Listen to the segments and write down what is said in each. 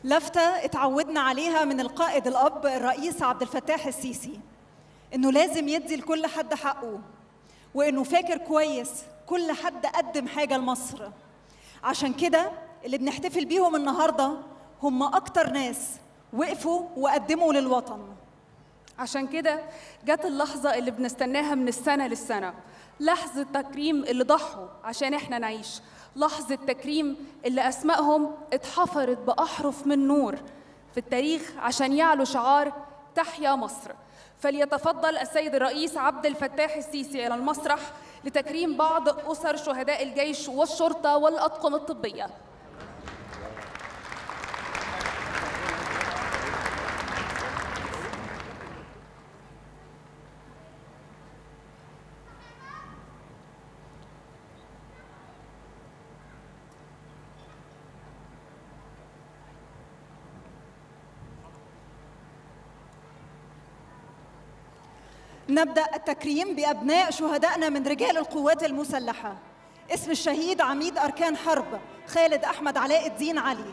لفتة اتعودنا عليها من القائد الأب الرئيس عبد الفتاح السيسي إنه لازم يدي لكل حد حقه وإنه فاكر كويس كل حد قدم حاجة لمصر عشان كده اللي بنحتفل بيهم النهاردة هم أكتر ناس وقفوا وقدموا للوطن عشان كده جت اللحظة اللي بنستناها من السنة للسنة لحظة تكريم اللي ضحوا عشان احنا نعيش لحظة تكريم اللي أسمائهم اتحفرت بأحرف من نور في التاريخ عشان يعلو شعار تحيا مصر فليتفضل السيد الرئيس عبد الفتاح السيسي إلى المسرح لتكريم بعض أسر شهداء الجيش والشرطة والأطقم الطبية نبدأ التكريم بأبناء شهدائنا من رجال القوات المسلحة اسم الشهيد عميد أركان حرب خالد أحمد علاء الدين علي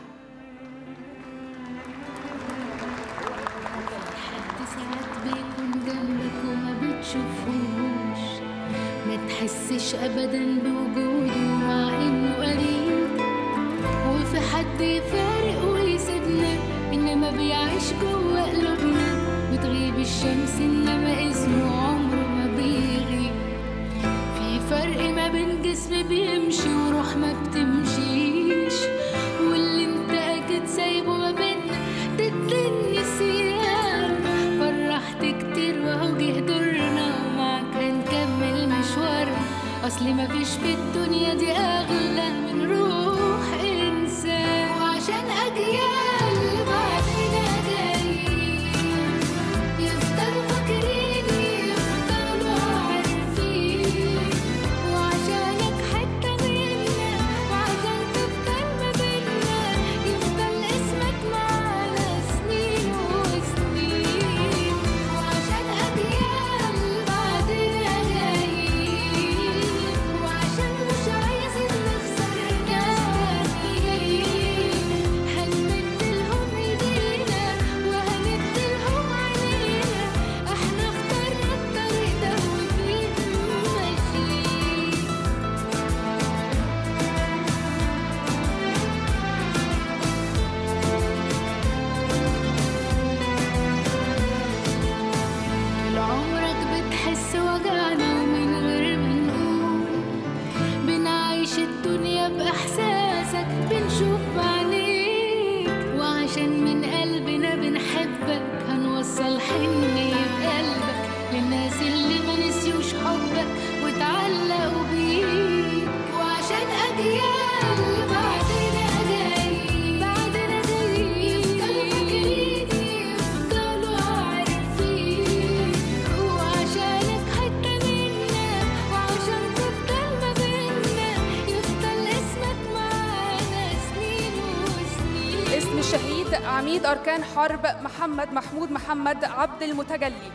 حد ساعات بيكون جنبك وما بتشوفوش ما تحسش ابدا بوجوده مع انه قريب وفي حد يفارق ويسيبنا انما بيعيش جوه قلوبنا بتغيب الشمس انما اسمه عمره ما بيغيب في فرق ما بين جسم بيمشي وروح ما بتمشيش واللي انت اكيد سايبه ما بينا ضد النسيان فرحت كتير وهو جه دورنا ومعاك هنكمل مشوارنا اصل مفيش في الدنيا دي اغلى من روح انسان وعشان اجيال بعدنا جايين يفضلوا فاكريني يفضلوا عارفين وعشانك حتة منا وعشان تفضل ما بينا يفضل اسمك معانا سنين وسنين وعشان أجيال بعدنا جايين وعشان مش عايزين نخسر ناس جايين هنمدلهم ايدينا وهندلهم علينا احنا اخترنا الطريق ده وفيه ماشيين طول عمرك بتحس وجعنا ومن غير ما نقول بنعيش الدنيا بإحساسك بنشوف بعينيك وعشان من قلبنا بنحبك هنوصل حنية بقلبك للناس اللي ما نسيوش حبك واتعلقوا بيك وعشان أجيال بعدنا جايين بعدنا جايين يفضلوا فاكرين يفضلوا عارفين وعشانك حتة منا وعشان تفضل ما بينا يفضل اسمك معانا سنين وسنين اسم الشهيد عميد أركان حرب محمد محمود محمد عبد المتجلي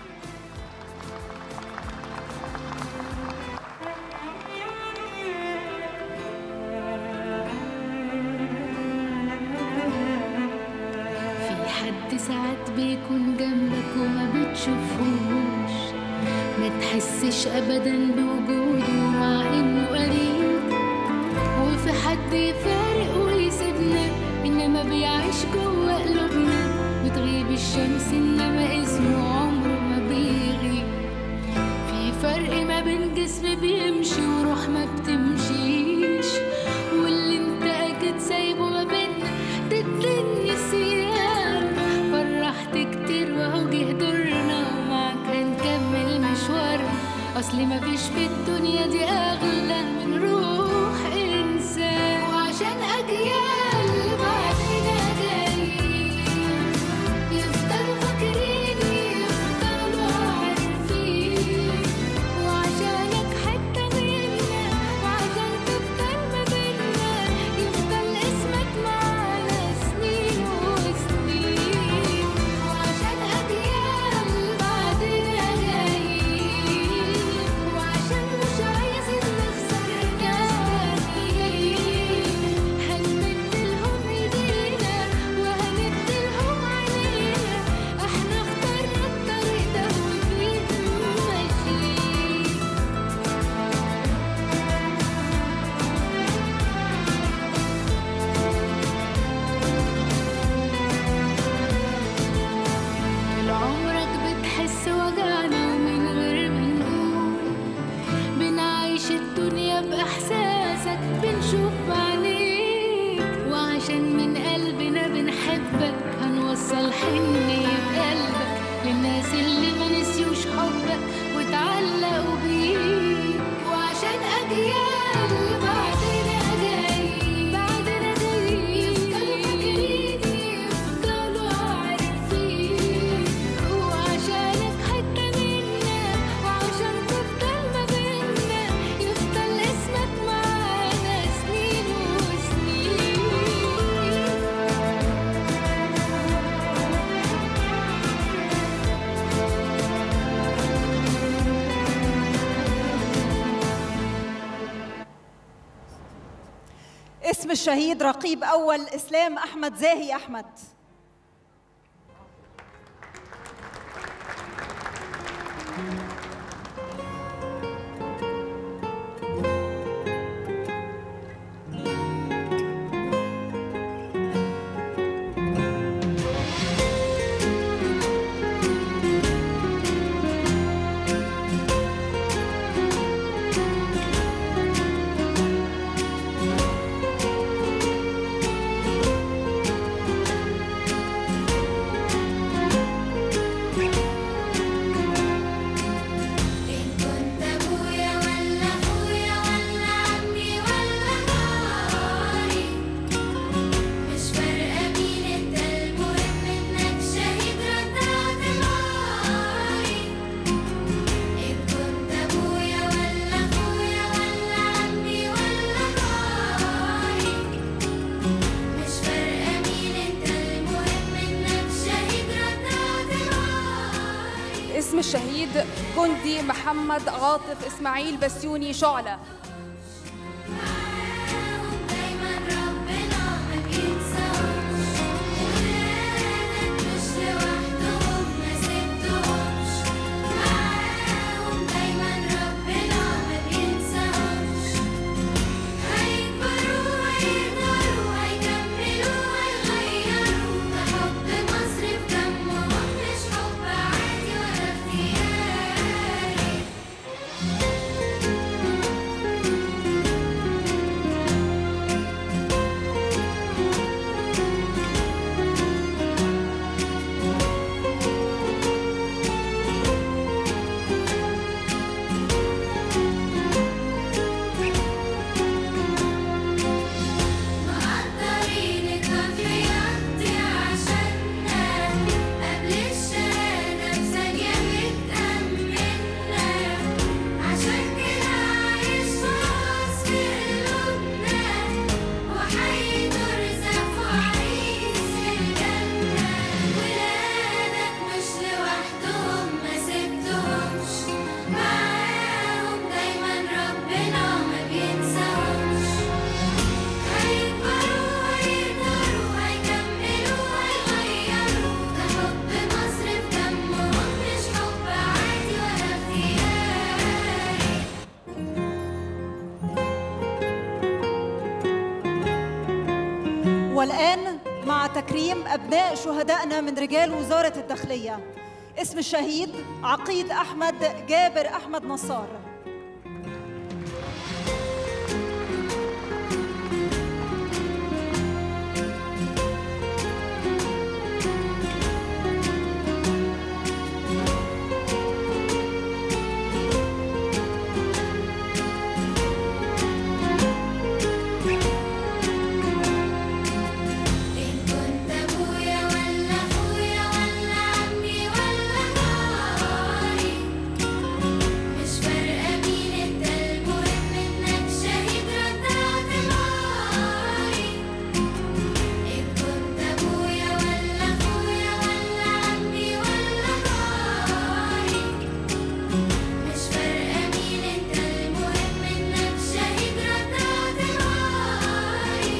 في حد ساعات بيكون جنبك وما بتشوفوش ما تحسش ابدا بوجوده مع انه قريب وفي حد يفارق ويسيبنا انما بيعيش جوه قلوبنا بتغيب الشمس انما اسمه عمره ما بيغيب في فرق ما بين جسم بيمشي وروح ما بتمشيش واللي انت اكيد سايبه ما بينا ضد النسيان فرحت كتير وهو جه دورنا ومعاك هنكمل مشوارنا اصل مفيش في الدنيا دي اغلى من روح انسان وعشان اجيال بعدنا جايين يفضلوا فاكريني يفضلوا عارفين وعشانك حتة منا اسم الشهيد رقيب أول إسلام أحمد زاهي أحمد إن كنت أبويا ولا أخويا ولا عمي ولا جاري مش فارقة مين أنت المهم إنك شهيد رضعت ناري إن كنت أبويا ولا أخويا ولا عمي ولا جاري مش فارقة مين أنت المهم إنك شهيد رضعت ناري اسم الشهيد جندي محمد عاطف اسماعيل بسيوني شعلة معاهم دايما ربنا ما بينساهمش ولادك مش لوحدهم ما سبتهمش معاهم دايما ربنا ما بينساهمش هيكبروا ويقدروا هيكملوا هيغيروا ده حب مصر في دمهم مش حب عادي ولا اختياري مقدرين التضحيات عشاننا قبل الشهادة بثانية بتأمنا عشان كده عايش خلاص في قلوبنا وحي ترزق وعيش في الجنة ولادك مش لوحدهم ما سبتهمش معاهم دايما ربنا ما بينساهمش هيكبروا ويقدروا هيكملوا هيغيروا ده حب مصر في دمهم مش حب عادي ولا اختياري والآن مع تكريم أبناء شهدائنا من رجال وزارة الداخلية اسم الشهيد عقيد أحمد جابر أحمد نصار إن كنت أبويا ولا أخويا ولا عمي ولا جاري مش فارقة مين أنت المهم إنك شهيد رضعت ناري إن كنت أبويا ولا أخويا ولا عمي ولا جاري مش فارقة مين أنت المهم إنك شهيد رضعت ناري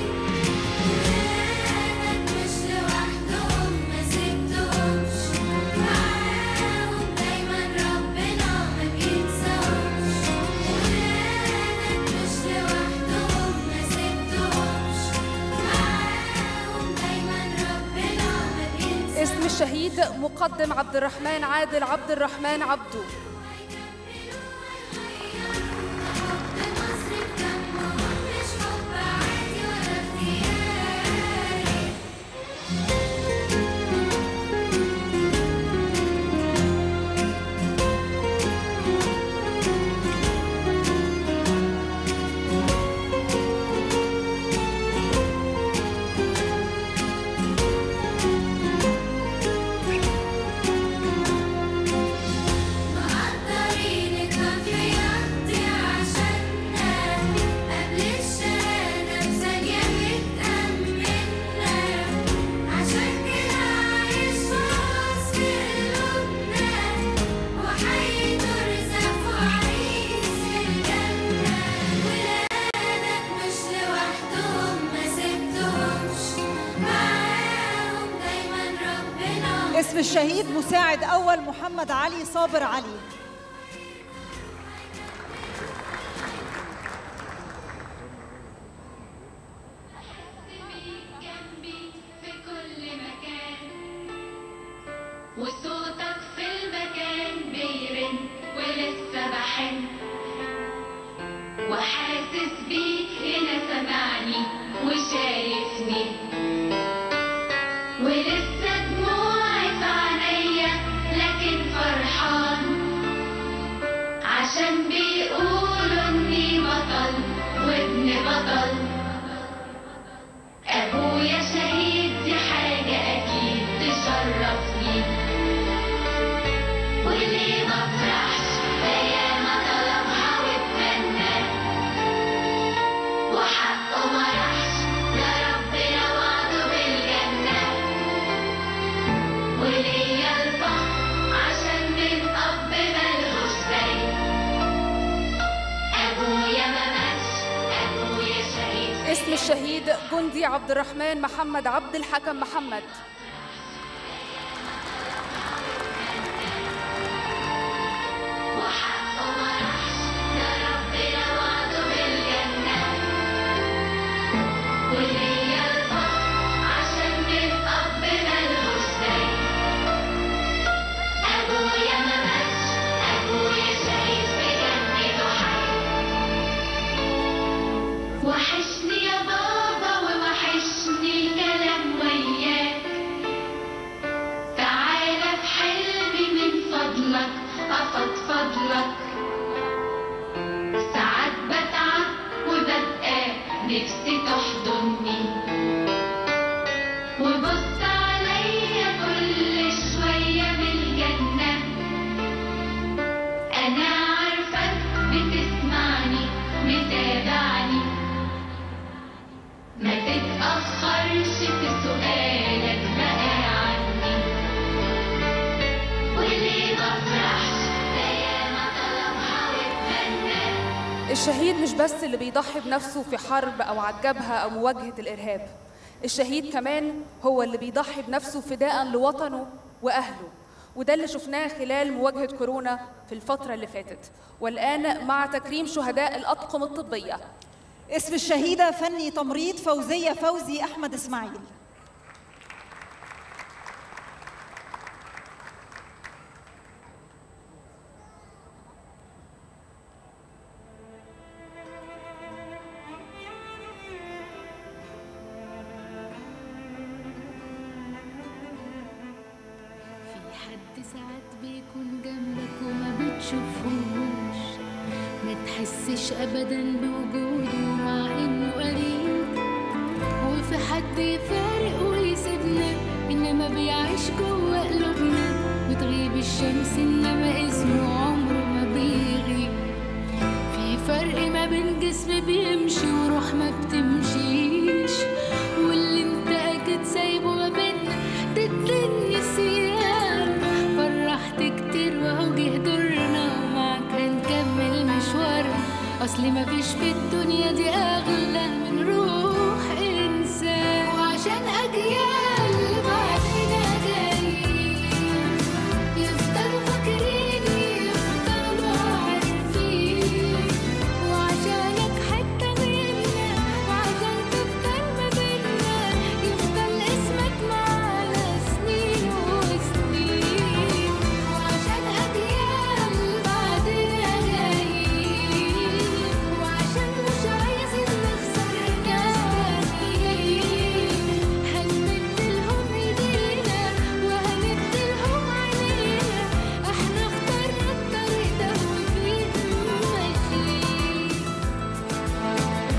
ولادك مش لوحدهم ما سبتهمش معاهم دايما ربنا ما بينساهمش ولادك مش لوحدهم ما سبتهمش معاهم دايما ربنا ما بينساهمش اسم الشهيد مقدم عبد الرحمن عادل عبد الرحمن عبده حب مصر في دمهم مش حب عادي ولا اختياري اسم الشهيد مساعد أول محمد علي صابر علي جنبي في كل مكان وصوتك في المكان بيرن ولسه بحن وحاسس بيك هنا سمعني وشايفني ولسه دموعي في عينيا لكن فرحان عشان بيقولوا اني بطل وابن بطل أبويا شهيد دي حاجة أكيد تشرفني وليه ما افرحش أيام طلبها واتمنى وحقه ما راحش يا ربنا وعده بالجنة وليا الفخر عشان من أب ملهوش زي أبويا ما ماتش أبويا شهيد اسم الشهيد جندي عبد الرحمن محمد عبد الحكم محمد وحقه ما راحش يا ربنا وعده بالجنة وليا الفخر عشان من أب ملهوش زي أبويا ما ماتش أبويا شهيد في جنته حي وحشني يا بابا ووحشني الكلام وياك تعالى في حلمي من فضلك أفضفض لك ساعات بتعب وببقى نفسي تحضني وبص عليا كل شوية من الجنة أنا عارفك بتسمعني متابعني ما تتأخرش في سؤالك بقى عني وليه ما افرحش زي ما طلبها واتمنى الشهيد مش بس اللي بيضحي بنفسه في حرب أو على الجبهة أو مواجهة الإرهاب الشهيد كمان هو اللي بيضحي بنفسه فداء لوطنه وأهله وده اللي شفناه خلال مواجهة كورونا في الفترة اللي فاتت والآن مع تكريم شهداء الأطقم الطبية اسم الشهيدة فني تمريض فوزية فوزي أحمد إسماعيل في حد ساعات بيكون جنبك وما بتشوفهوش ما تحسش ابدا بوجوده مع انه قريب وفي حد يفارق ويسيبنا انما بيعيش جوه قلوبنا وتغيب الشمس انما اسمه عمره ما بيغيب في فرق ما بين جسم بيمشي وروح ما بتمشيش واللي انت اكيد سايبه ما بينا ضد النسيان فرحت كتير وهو جه دورنا ومعاك هنكمل مشوارنا اصل مفيش في الدنيا دي اغلى من